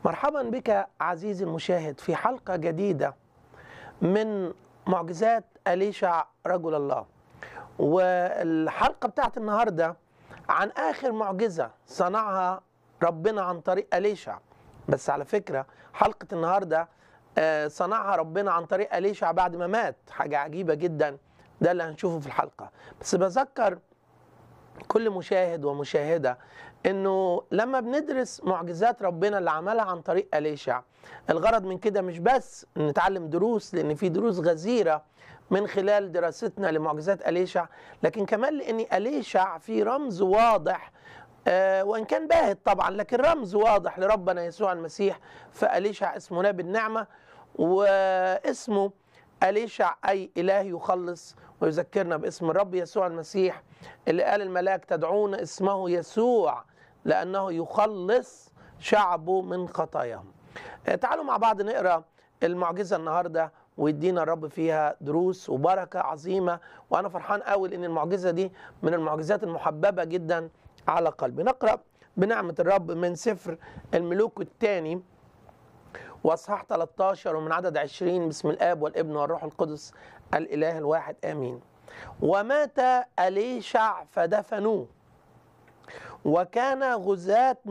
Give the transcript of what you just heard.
مرحبا بك عزيزي المشاهد في حلقة جديدة من معجزات أليشع رجل الله والحلقة بتاعت النهاردة عن آخر معجزة صنعها ربنا عن طريق أليشع بس على فكرة حلقة النهاردة آه، صنعها ربنا عن طريق أليشع بعد ما مات حاجة عجيبة جدا ده اللي هنشوفه في الحلقة بس بذكر كل مشاهد ومشاهدة انه لما بندرس معجزات ربنا اللي عملها عن طريق أليشع الغرض من كده مش بس نتعلم دروس لان في دروس غزيرة من خلال دراستنا لمعجزات أليشع لكن كمان لان أليشع في رمز واضح آه وان كان باهت طبعا لكن رمز واضح لربنا يسوع المسيح فأليشع اسمه نبي النعمة واسمه أليشع أي إله يخلص ويذكرنا باسم الرب يسوع المسيح اللي قال الملاك تدعون اسمه يسوع لأنه يخلص شعبه من خطاياهم آه، تعالوا مع بعض نقرأ المعجزة النهاردة ويدينا الرب فيها دروس وبركة عظيمة وأنا فرحان قوي لأن المعجزة دي من المعجزات المحببة جدا على قلبي نقرأ بنعمة الرب من سفر الملوك الثاني واصحاح 13 ومن عدد 20 بسم الاب والابن والروح القدس الاله الواحد امين ومات اليشع فدفنوه وكان غزاة